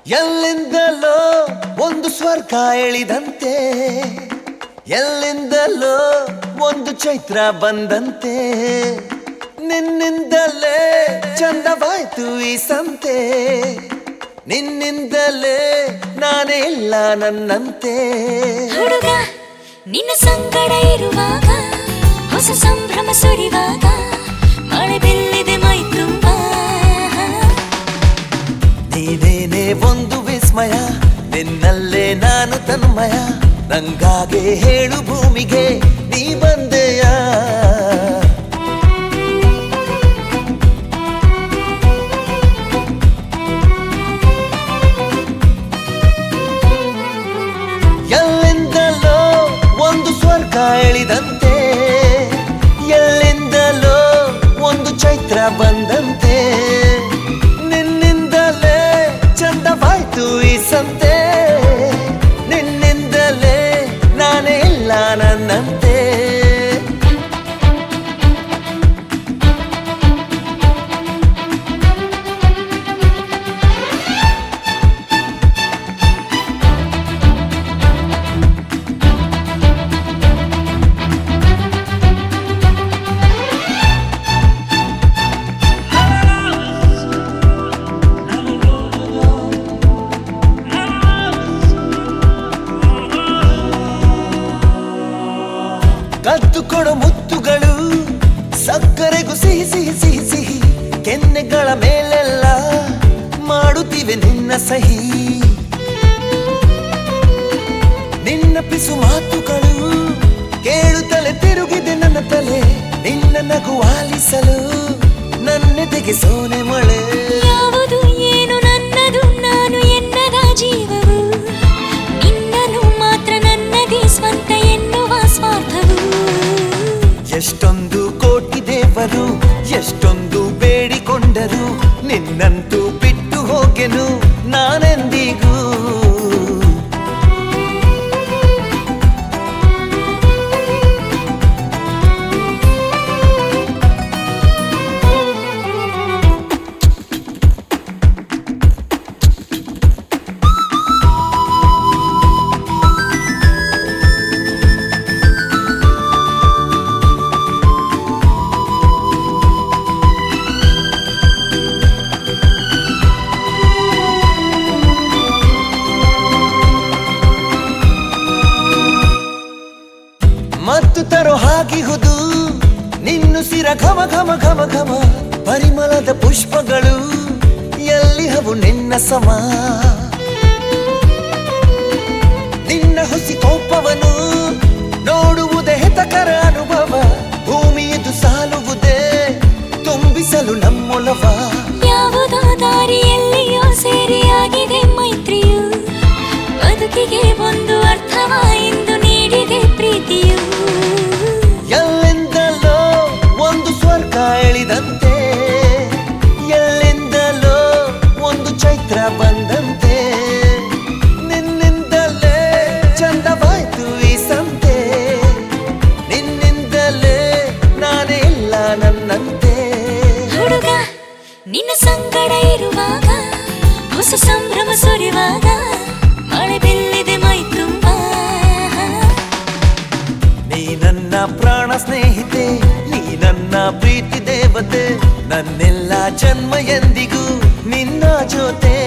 ಎಲ್ಲಿಂದಲೋ ಒಂದು ಸ್ವರ್ಗ ಎಳಿದಂತೆ ಎಲ್ಲಿಂದಲೋ ಒಂದು ಚೈತ್ರ ಬಂದಂತೆ ನಿನ್ನಿಂದಲೇ ಚಂದವಾಯ್ತು ಈ ಸಂತೆ ನಿನ್ನಿಂದಲೇ ನಾನೇ ಇಲ್ಲ ನನ್ನಂತೆ ಹುಡುಗ ನಿನ್ನ ಸಂಕಟ ಇರುವಾಗ ಹೊಸ ಸಂಭ್ರಮ ಸುರಿವಾಗ ಮಳೆ ಬಿಲ್ಲಿದೆ ಮೈ ತುಂಬ ನೀನೇನೇ ಒಂದು ವಿಸ್ಮಯ ನಿನ್ನಲ್ಲೇ ನಾನು ತನ್ಮಯ ನಂಗಾಗೆ ಹೇಳು ಭೂಮಿಗೆ ನೀ ಬಂದೆಯ ಎಲ್ಲಿಂದಲೋ ಒಂದು ಸ್ವರ್ಗ ಎಳಿದಂತೆ ಎಲ್ಲಿಂದಲೋ ಒಂದು ಚೈತ್ರ ಬಂದಂತೆ ನಿನ್ನಿಂದಲೇ ಚಂದವಾಯ್ತು ಈ ಸಂತೆ ನಿನ್ನಿಂದಲೇ ನಾನೇ ಇಲ್ಲ ನನ್ನಂತೆ ಕದ್ದು ಕೊಡೋ ಮುತ್ತುಗಳು ಸಕ್ಕರೆಗೂ ಸಿಹಿ ಸಿಹಿ ಸಿಹಿ ಸಿಹಿ ಕೆನ್ನೆಗಳ ಮೇಲೆಲ್ಲ ಮಾಡುತ್ತಿವೆ ನಿನ್ನ ಸಹಿ ನಿನ್ನ ಪಿಸು ಮಾತುಗಳು ಕೇಳುತ್ತಲೇ ತಿರುಗಿದೆ ನನ್ನ ತಲೆ ನಿನ್ನ ನಗು ಆಲಿಸಲು ನನ್ನೆದೆಗೆ ಸೋನೆ ಮಳೆ ಯಾವುದು ಏನು ನನ್ನದು ನಾನು ಎನ್ನದ ಜೀವವು ನಿನ್ನನು ಮಾತ್ರ ನನ್ನದೇ ಸ್ವಂತ ಎನ್ನುವ ಸ್ವಾರ್ಥವು ಎಷ್ಟೊಂದು ಕೋಟಿ ದೇವರು ಎಷ್ಟೊಂದು ಬೇಡಿಕೊಂಡರು ನಿನ್ನಂತೂ ಬಿಟ್ಟು ಹೋಗೆನು ನಾನೆಂದಿಗೂ ಮತ್ತು ತರೋ ಹಾಗಿಹುದು ನಿನ್ನುಸಿರ ಘಮ ಘಮ ಘಮ ಘಮ ಪರಿಮಳದ ಪುಷ್ಪಗಳು ಎಲ್ಲಿಹವು ನಿನ್ನ ಸಮ ನಿನ್ನ ಹುಸಿ ಕೋಪವನು ನೋಡುವುದೇ ಹಿತಕರ ಅನುಭವ ಭೂಮಿ ಇದು ಸಾಲುವುದೇ ತುಂಬಿಸಲು ನಮ್ಮೊಲವ ಯಾವುದೋ ದಾರಿಯಲ್ಲಿಯೋ ಸೇರಿಯಾಗಿದೆ ಮೈತ್ರಿಯು ಬದುಕಿಗೆ ಒಂದು ಅರ್ಥವ ಇಂದು ನೀಡಿದೆ ಪ್ರೀತಿಯು ಎಲ್ಲಿಂದಲೋ ಒಂದು ಸ್ವರ್ಗ ಎಳಿದಂತೆ ಎಲ್ಲಿಂದಲೋ ಒಂದು ಚೈತ್ರ ಬಂದಂತೆ ನಿನ್ನಿಂದಲೇ ಚಂದವಾಯ್ತು ಈ ಸಂತೆ ನಿನ್ನಿಂದಲೇ ನಾನೇ ಇಲ್ಲ ನನ್ನಂತೆ ಹುಡುಗ ನಿನ್ನ ಸಂಕಟ ಇರುವಾಗ ಹೊಸ ಸಂಭ್ರಮ ಸುರಿವಾಗ ಮಳೆ ಬಿಲ್ಲಿದೆ ಮೈ ತುಂಬ ನೀ ನನ್ನ ಪ್ರಾಣ ಸ್ನೇಹಿತೆ ನೀ ನನ್ನ ಪ್ರೀತಿ ದೇವತೆ ನನ್ನೆಲ್ಲ ಜನ್ಮ ಎಂದಿಗೂ ನಿನ್ನ ಜೊತೆ